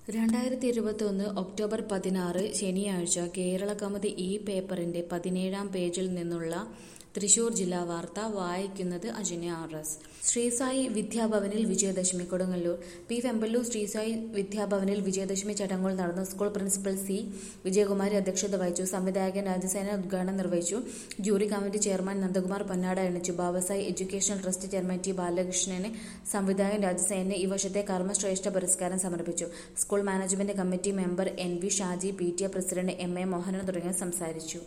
രണ്ടായിരത്തി ഇരുപത്തൊന്ന് ഒക്ടോബർ പതിനാറ് ശനിയാഴ്ച കേരള കൗമുദി ഈ പേപ്പറിന്റെ പതിനേഴാം പേജിൽ നിന്നുള്ള തൃശൂർ ജില്ലാ വാർത്ത വായിക്കുന്നത് അജന്യ ആർ എസ് ശ്രീസായി വിദ്യാഭവനിൽ വിജയദശമി കൊടുങ്ങല്ലൂർ പി വെമ്പല്ലൂർ ശ്രീസായി വിദ്യാഭവനിൽ വിജയദശമി ചടങ്ങുകൾ നടന്നു സ്കൂൾ പ്രിൻസിപ്പൽ സി വിജയകുമാരി അധ്യക്ഷത വഹിച്ചു സംവിധായകൻ രാജസേന ഉദ്ഘാടനം നിർവഹിച്ചു ജൂറി കമ്മിറ്റി ചെയർമാൻ നന്ദകുമാർ പൊന്നാട എണിച്ചു Babasai educational trust chairman T ബാലകൃഷ്ണന് സംവിധായകൻ രാജസേനന് ഈ വർഷത്തെ കർമ്മശ്രേഷ്ഠ പുരസ്കാരം സമർപ്പിച്ചു school management committee member N V Shaji P T A president M A Mohanan തുടങ്ങിയവർ സംസാരിച്ചു